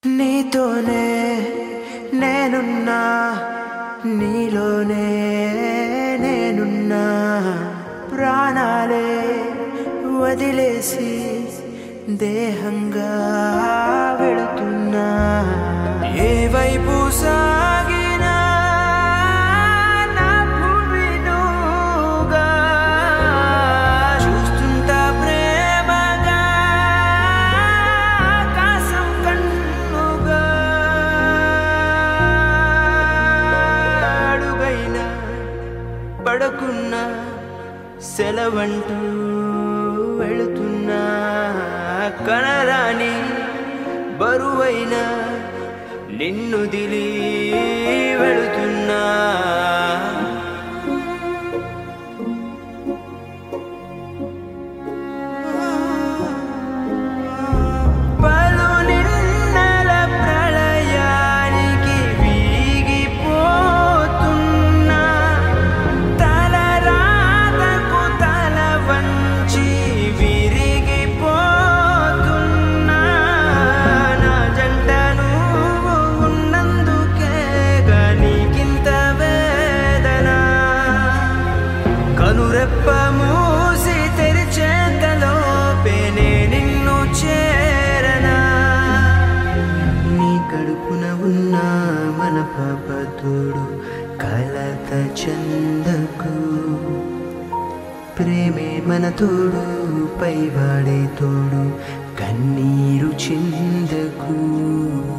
నీతోనే నేనున్నా నీలోనే నేనున్నా ప్రాణాలే వదిలేసి దేహంగా వెళుతున్నా ఏ వైపు సాగినా నా భూమి నువ్వుగా చూస్తుంటా ప్రేమగా ఆకాశం కన్నుగా అడుగైనా పడకున్నా సెలవంటూ వెళుతున్నా కనరాని బరువైన నిన్ను దిలి వెళుతున్నా పలు నిన్నల ప్రళయానికి వీగిపోతున్నా తలరాతకు తల వంచి విరిగిపోతున్నా నా జంట నువ్వు ఉన్నందుకే నీకింత వేదన కనురెప్ప మూసి తెరిచేంతలోపే నే నిన్ను చేరనా నీ కడుపున ఉన్న మన పాప తోడు కలత చందకు ప్రేమే మన తోడు పైవాడే తోడు కన్నీరు చిందకు